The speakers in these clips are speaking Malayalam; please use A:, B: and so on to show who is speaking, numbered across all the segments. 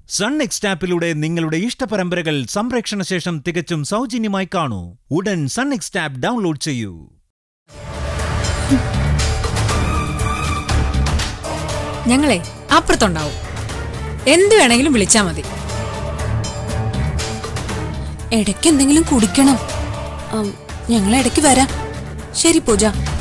A: സൺ നെക്സ്റ്റ് ആപ്പിലൂടെ നിങ്ങളുടെ ഇഷ്ടപരമ്പരകൾ സംപ്രേക്ഷണ ശേഷം തികച്ചും സൗജന്യമായി കാണൂ ഉടൻ സൺ നെക്സ്റ്റ് ആപ്പ് ഡൗൺലോഡ് ചെയ്യൂ
B: ഞങ്ങളെ അപ്പുറത്തുണ്ടാവും എന്ത് വേണമെങ്കിലും വിളിച്ചാ മതി
C: ഇടയ്ക്ക് എന്തെങ്കിലും കുടിക്കണം ഉം, ഞങ്ങൾ ഇടയ്ക്ക് വരാം ശരി പൂജ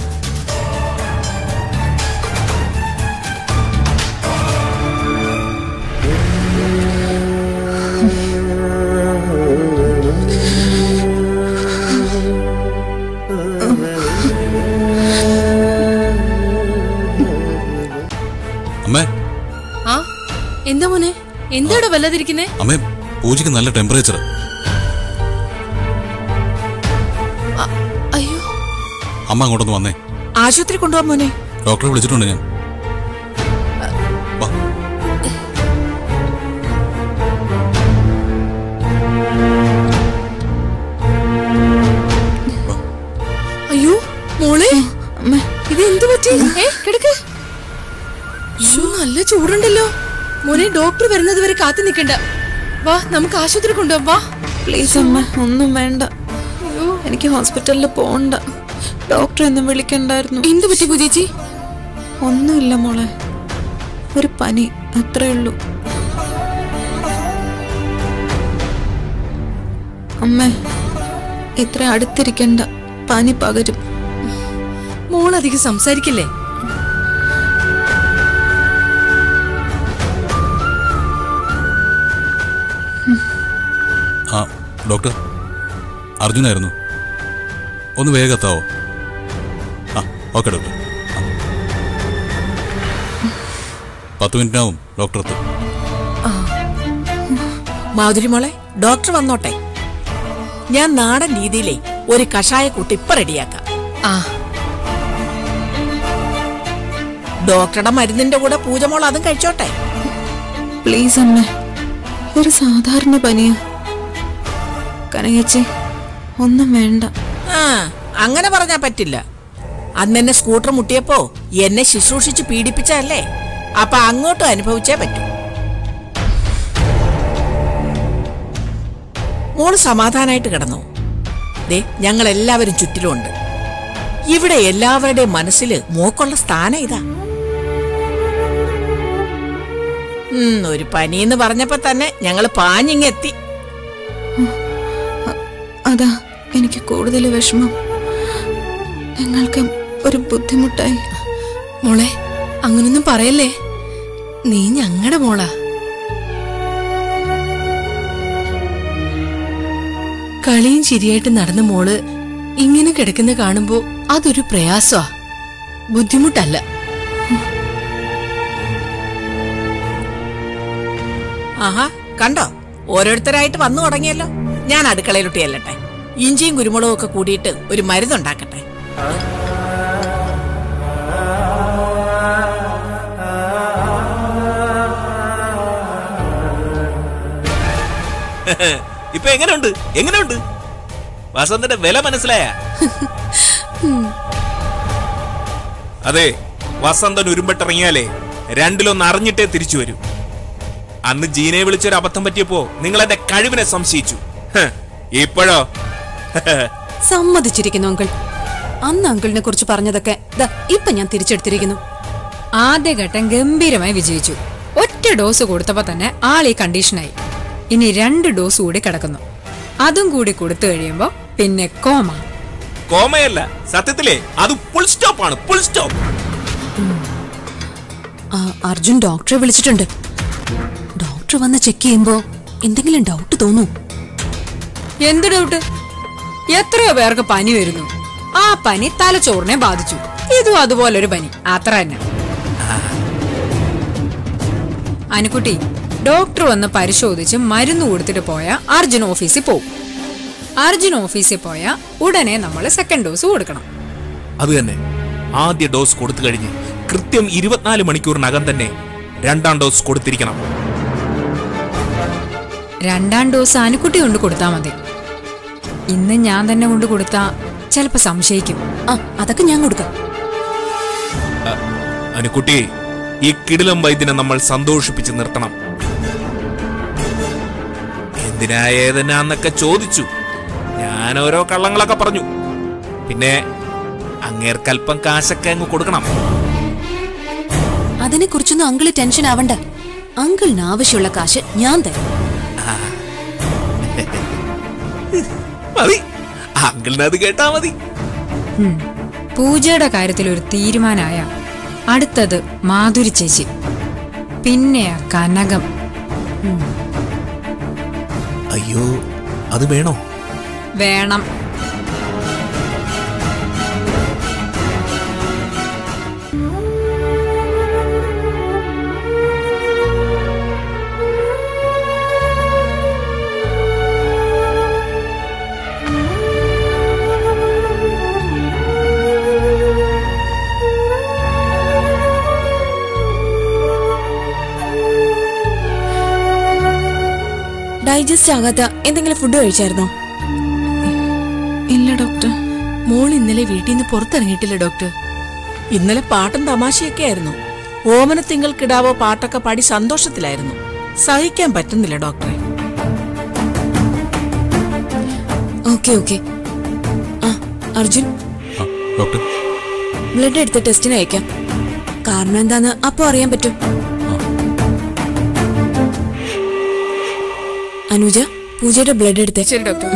D: അമ്മേ
B: ആ എന്താ മോനെ എന്താടാ വല്ലാതിരിക്കുന്നേ
D: അമ്മേ പൂജയ്ക്ക് നല്ല ടെമ്പറേച്ചർ
C: അയ്യോ
D: അമ്മ അങ്ങോട്ടൊന്ന് വന്നേ
C: ആശുപത്രി കൊണ്ടുപോകാൻ മോനെ
D: ഡോക്ടറെ വിളിച്ചിട്ടുണ്ട് ഞാൻ വാ
B: അയ്യോ മോളെ ഇത് എന്ത് പറ്റി ഏ കിടക്ക് അയ്യോ നല്ല ചൂടുണ്ടല്ലോ മോനെ ഡോക്ടർ വരുന്നത് വരെ കാത്തു നിൽക്കണ്ട വാ നമുക്ക് ആശുപത്രി കൊണ്ടുപോകാം വാ
C: പ്ലീസ് അമ്മ ഒന്നും വേണ്ട എനിക്ക് ഹോസ്പിറ്റലിൽ പോകണ്ട ഡോക്ടറെ ഒന്നും വിളിക്കണ്ടായിരുന്നു
B: എന്ത് പറ്റി പുതിയച്ചി
C: ഒന്നുമില്ല മോളെ ഒരു പനി അത്രേ ഉള്ളൂ അമ്മേ ഇത്ര അടുത്തിരിക്കണ്ട പനി പകരും
B: മോൾ അധികം സംസാരിക്കില്ലേ
D: ആ ഡോക്ടർ അർജുനായിരുന്നു ഒന്ന് വേഗം എത്താവോ ആ ഓക്കെ ഡോക്ടർ ആ. പത്ത് മിനിറ്റിനാവും ഡോക്ടർ എത്തും
E: മാധുരി മോളെ ഡോക്ടർ വന്നോട്ടെ ഞാൻ നാടൻ രീതിയിലേ ഒരു കഷായ കൂട്ടി ഇപ്പൊ റെഡിയാക്കാം
B: ആ
E: ഡോക്ടറുടെ മരുന്നിന്റെ കൂടെ പൂജമോൾ അതും കഴിച്ചോട്ടെ
C: പ്ലീസ് അമ്മ ഒരു സാധാരണ പനിയാ കനകച്ചി ഒന്നും വേണ്ട
E: ആ അങ്ങനെ പറഞ്ഞാ പറ്റില്ല അന്ന് എന്നെ സ്കൂട്ടർ മുട്ടിയപ്പോ എന്നെ ശുശ്രൂഷിച്ച് പീഡിപ്പിച്ചല്ലേ അപ്പൊ അങ്ങോട്ടും അനുഭവിച്ചേ പറ്റൂ മോള് സമാധാനായിട്ട് കിടന്നു ദേ ഞങ്ങൾ എല്ലാവരും ചുറ്റിലുമുണ്ട് ഇവിടെ എല്ലാവരുടെയും മനസ്സിൽ മോക്കുള്ള സ്ഥാനം ഇതാ ഉം, ഒരു പനിന്ന് പറഞ്ഞപ്പോ തന്നെ ഞങ്ങള് പാഞ്ഞിങ്ങെത്തി
C: അതാ എനിക്ക് കൂടുതൽ വിഷമം നിങ്ങൾക്ക് ഒരു ബുദ്ധിമുട്ടായി
B: മോളെ അങ്ങനൊന്നും പറയല്ലേ നീ ഞങ്ങളുടെ മോളാ കളിയും ചിരിയായിട്ട് നടന്ന മോള് ഇങ്ങനെ കിടക്കുന്ന കാണുമ്പോ അതൊരു പ്രയാസമാ ബുദ്ധിമുട്ടല്ല
E: ആഹാ കണ്ടോ ഓരോരുത്തരായിട്ട് വന്നു തുടങ്ങിയല്ലോ ഞാൻ അടുക്കളയിലോട്ട് ചെല്ലട്ടെ ഇഞ്ചിയും കുരുമുളകും ഒക്കെ കൂടിയിട്ട് ഒരു മരുന്നുണ്ടാക്കട്ടെ
F: ഇപ്പൊ എങ്ങനെയുണ്ട് എങ്ങനെയുണ്ട് വസന്തന്റെ വില മനസ്സിലായ അതെ വസന്തൻ ഉരുമ്പട്ടിറങ്ങിയാലേ രണ്ടിലൊന്ന് അറിഞ്ഞിട്ടേ തിരിച്ചു വരൂ അന്ന് ജീനയെ വിളിച്ചൊരു അബദ്ധം പറ്റിയപ്പോ നിങ്ങൾ എന്റെ കഴിവിനെ സംശയിച്ചു ഹ്, ഇപ്പോഴോ
C: സമ്മതിച്ചിരിക്കുന്നു അങ്കിൾ അന്ന് അങ്കിളിനെ കുറിച്ച് പറഞ്ഞതൊക്കെ ദാ ഇപ്പൊ ഞാൻ തിരിച്ചെടുത്തിരിക്കുന്നു
B: ആദ്യഘട്ടം ഗംഭീരമായി വിജയിച്ചു ഒറ്റ ഡോസ് കൊടുത്തപ്പോ തന്നെ ആൾ ഈ കണ്ടീഷനായി ഇനി രണ്ട് ഡോസ് കൂടി കിടക്കുന്നു അതും കൂടി കൊടുത്തു കഴിയുമ്പോ പിന്നെ കോമ
F: കോമയല്ല സത്യത്തിലേ അത് ഫുൾ സ്റ്റോപ്പ് ആണ് ഫുൾ സ്റ്റോപ്പ്
C: ആ, അർജുൻ ഡോക്ടറെ വിളിച്ചിട്ടുണ്ട് ഡോക്ടർ വന്ന് ചെക്ക് ചെയ്യുമ്പോ എന്തെങ്കിലും ഡൗട്ട് തോന്നൂ
B: എന്ത് ഡൗട്ട് എത്രയോ പേർക്ക് പനി വരുന്നു ആ പനി തലച്ചോറിനെ ബാധിച്ചു ഇതും അതുപോലെ ഒരു പനി അത്ര തന്നെ അനുക്കുട്ടി ഡോക്ടർ വന്ന് പരിശോധിച്ച് മരുന്ന് കൊടുത്തിട്ട് പോയ അർജുൻ ഓഫീസിൽ പോവും അർജുൻ ഓഫീസിൽ പോയ ഉടനെ നമ്മൾ സെക്കൻഡ് ഡോസ് കൊടുക്കണം
F: അത് തന്നെ ആദ്യ ഡോസ് കൊടുത്തു കഴിഞ്ഞ് കൃത്യം ഇരുപത്തിനാല് മണിക്കൂറിനകം തന്നെ രണ്ടാം ഡോസ് കൊടുത്തിരിക്കണം
B: രണ്ടാം ഡോസ് അനുക്കുട്ടി കൊണ്ട് കൊടുത്താൽ മതി ഇന്ന് ഞാൻ തന്നെ കൊണ്ട് കൊടുത്താ ചിലപ്പോ സംശയിക്കും
C: ആ അതൊക്കെ ഞാൻ കൊടുക്കാം
F: അനുക്കുട്ടി ഈ കിടിലം വൈദ്യനെ നമ്മൾ സന്തോഷിപ്പിച്ച് നിർത്തണം എന്തിനാ ഏതിനാന്നൊക്കെ ചോദിച്ചു ഞാൻ ഓരോ കള്ളങ്ങളൊക്കെ പറഞ്ഞു പിന്നെ അങ്ങേർക്കല്പം കാശൊക്കെ അങ്ങ് കൊടുക്കണം
G: അതിനെ കുറിച്ചൊന്നും അങ്കിള് ടെൻഷൻ ആവണ്ട അങ്കിളിന് ആവശ്യമുള്ള കാശ് ഞാൻ തരാം
F: മതി അങ്കിളിന് അത് കേട്ടാ മതി
H: ഉം. പൂജയുടെ കാര്യത്തിൽ ഒരു തീരുമാനമായ അടുത്തത് മാധുരി ചേച്ചി പിന്നെയാ കനകം
F: അയ്യോ അത് വേണോ
H: വേണം
C: ഡൈജസ്റ്റ് ആകാത്ത എന്തെങ്കിലും ഫുഡ് കഴിച്ചായിരുന്നോ ഇല്ല ഡോക്ടർ
B: മോൾ ഇന്നലെ വീട്ടിൽ നിന്ന് പുറത്തിറങ്ങിയിട്ടില്ല ഡോക്ടർ
E: ഇന്നലെ പാട്ടും തമാശയൊക്കെ ആയിരുന്നു ഓമന തിങ്കൾക്കിടാവോ പാട്ടൊക്കെ പാടി സന്തോഷത്തിലായിരുന്നു സഹിക്കാൻ പറ്റുന്നില്ല ഡോക്ടറെ
C: ഓക്കെ ഓക്കെ ആ അർജുൻ
D: ആ ഡോക്ടർ
C: ബ്ലഡ് എടുത്ത് ടെസ്റ്റിന് അയക്കാം കാരണം എന്താന്ന് അപ്പൊ അറിയാൻ പറ്റും അനുജ പൂജയുടെ ബ്ലഡ് എടുത്തേ
B: ശരി ഡോക്ടർ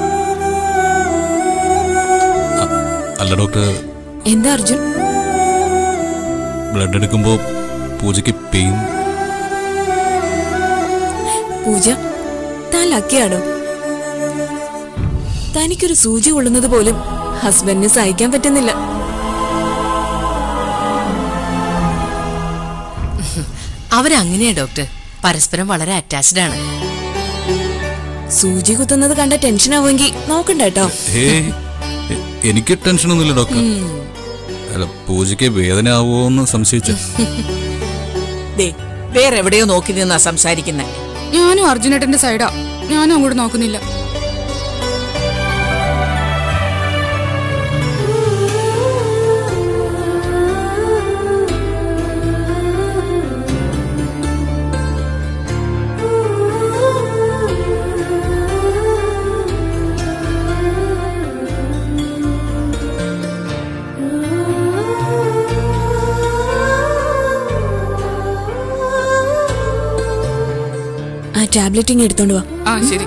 D: അല്ല ഡോക്ടർ
C: എന്താ അർജുൻ
D: ബ്ലഡ് എടുക്കുമ്പോൾ പൂജയ്ക്ക് പെയിൻ
C: പൂജ താൻ ലക്കിയാടോ തനിക്കൊരു സൂചി കൊള്ളുന്നത് പോലും ഹസ്ബൻഡിന് സഹിക്കാൻ പറ്റുന്നില്ല
B: അവരങ്ങനെയാ ഡോക്ടർ പരസ്പരം വളരെ അറ്റാച്ച്ഡ് ആണ്
C: സൂചി കുത്തുന്നത് കണ്ട ടെൻഷൻ ആവുമെങ്കിൽ നോക്കണ്ട കേട്ടോ
D: ഹേ എ- എനിക്ക് ടെൻഷനൊന്നുമില്ല ഡോക്ടർ അല്ല പൂജയ്ക്ക് വേദന ആവുമോ എന്ന് സംശയിച്ച
E: ദേ വേറെ എവിടെയോ നോക്കി നിന്നാ സംസാരിക്കുന്നേ
H: ഞാനും അർജുനേട്ടന്റെ സൈഡാ ഞാനും അങ്ങോട്ട് നോക്കുന്നില്ല
C: ആ ടാബ്ലറ്റ് ഇങ്ങ് എടുത്തോണ്ട് വാ
H: ആ ശരി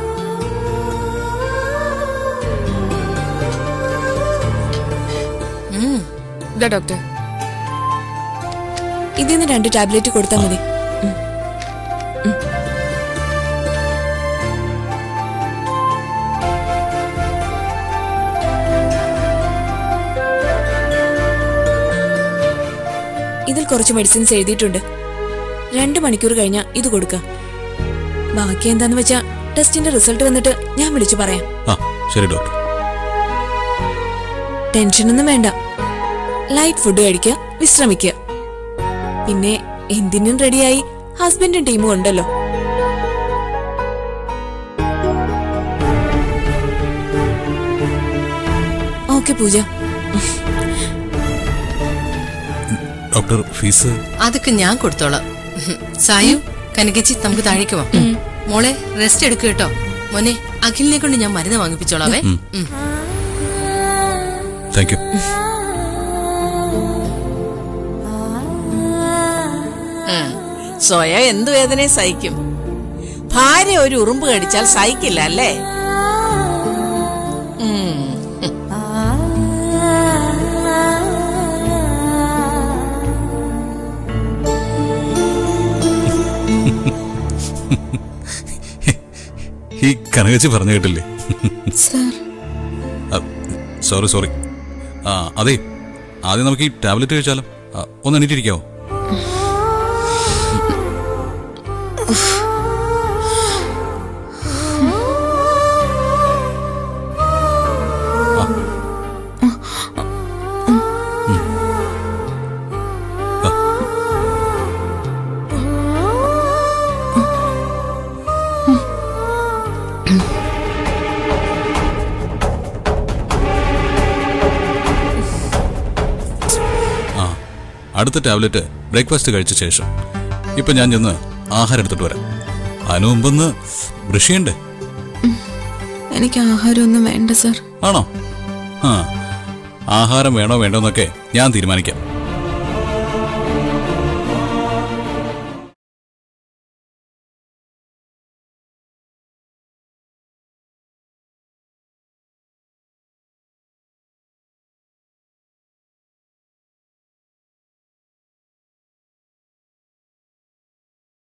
H: ഇതാ ഡോക്ടർ
C: ഇതിന്ന് രണ്ട് ടാബ്ലറ്റ് കൊടുത്താൽ മതി ഉം. ഉം. ഇതിൽ കുറച്ച് മെഡിസിൻസ് എഴുതിയിട്ടുണ്ട് രണ്ട് മണിക്കൂർ കഴിഞ്ഞാൽ ഇത് കൊടുക്കാം ബാക്കി എന്താന്ന് വെച്ചാ ടെസ്റ്റിന്റെ റിസൾട്ട് വന്നിട്ട് ഞാൻ വിളിച്ചു പറയാം
D: ആ ശരി ഡോക്ടർ
C: ടെൻഷനൊന്നും വേണ്ട ലൈറ്റ് ഫുഡ് കഴിക്കുക വിശ്രമിക്കുക പിന്നെ എന്തിനും റെഡിയായി ഹസ്ബൻഡും ടീമും ഉണ്ടല്ലോ ഓക്കെ പൂജ
D: ഡോക്ടർ ഫീസ്
B: അതൊക്കെ ഞാൻ കൊടുത്തോളാം ഉം. സായു കനകച്ചി നമുക്ക് താഴേക്ക് പോവാം മോളെ റെസ്റ്റ് എടുക്കുക കേട്ടോ മോനെ അഖിലിനെ കൊണ്ട് ഞാൻ മരുന്ന് വാങ്ങിപ്പിച്ചോളാവേ ഉം.
D: താങ്ക് യു
E: ഉം. സ്വയ എന്ത് വേദനയും സഹിക്കും ഭാര്യ ഒരു ഉറുമ്പ് കടിച്ചാൽ സഹിക്കില്ല അല്ലേ ഉം.
D: ഈ കനകച്ചി പറഞ്ഞു കേട്ടില്ലേ
C: സാർ
D: സോറി സോറി ആ അതെ ആദ്യം നമുക്ക് ഈ ടാബ്ലറ്റ് കഴിച്ചാലോ ആ, ഒന്ന് എണീറ്റിരിക്കാവോ ആ. ഉം. ആ. ആ അടുത്ത ടാബ്ലറ്റ് ബ്രേക്ക്ഫാസ്റ്റ് കഴിച്ച ശേഷം ഇപ്പൊ ഞാൻ ചെന്ന് ആഹാരം എടുത്തിട്ട് വരാം അതിനു മുമ്പൊന്ന് ബ്രഷ് ചെയ്യണ്ടേ
C: എനിക്ക് ആഹാരമൊന്നും വേണ്ട സാർ
D: ആണോ ആ ആഹാരം വേണോ വേണ്ടോ എന്നൊക്കെ ഞാൻ തീരുമാനിക്കാം